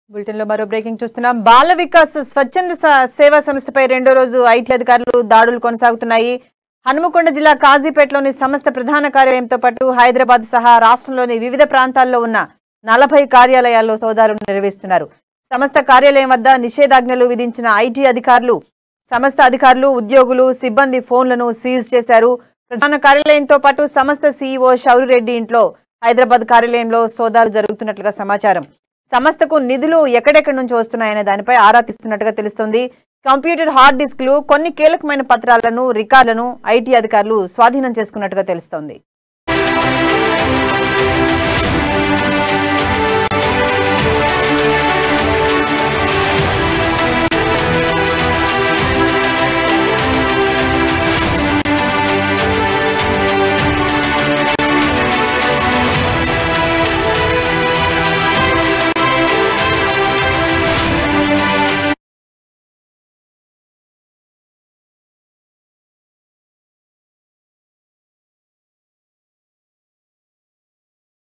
bulletin లో మరో breaking చూస్తున్నాం బాల వికాస్ స్వచ్ఛంద స- సేవా సంస్థపై రెండో రోజు ఐటీ అధికారులు దాడులు కొనసాగుతున్నాయి హనుమకొండ జిల్లా కాజీపేటలోని సంస్థ ప్రధాన కార్యాలయంతో పాటు హైదరాబాద్ సహా రాష్ట్రంలోని వివిధ ప్రాంతాల్లో ఉన్న నలభై కార్యాలయాల్లో సోదాలు నిర్వహిస్తున్నారు సంస్థ కార్యాలయం వద్ద నిషేధాజ్ఞలు విధించిన ఐటీ అధికారులు సంస్థ అధికారులు ఉద్యోగులు సిబ్బంది ఫోన్లను సీజ్ చేశారు ప్రధాన కార్యాలయంతో పాటు సంస్థ సీఈఓ షౌరిరెడ్డి ఇంట్లో హైదరాబాద్ కార్యాలయంలో సోదాలు జరుగుతున్నట్లుగా సమాచారం సంస్థకు నిధులు ఎక్కడెక్కడి నుంచి వస్తున్నాయనే దానిపై ఆరా తీస్తున్నట్టుగా తెలుస్తోంది కంప్యూటర్ హార్డ్ డిస్క్లు కొన్ని కీలకమైన పత్రాలను రికార్డులను ఐటీ అధికారులు స్వాధీనం చేసుకున్నట్టుగా తెలుస్తోంది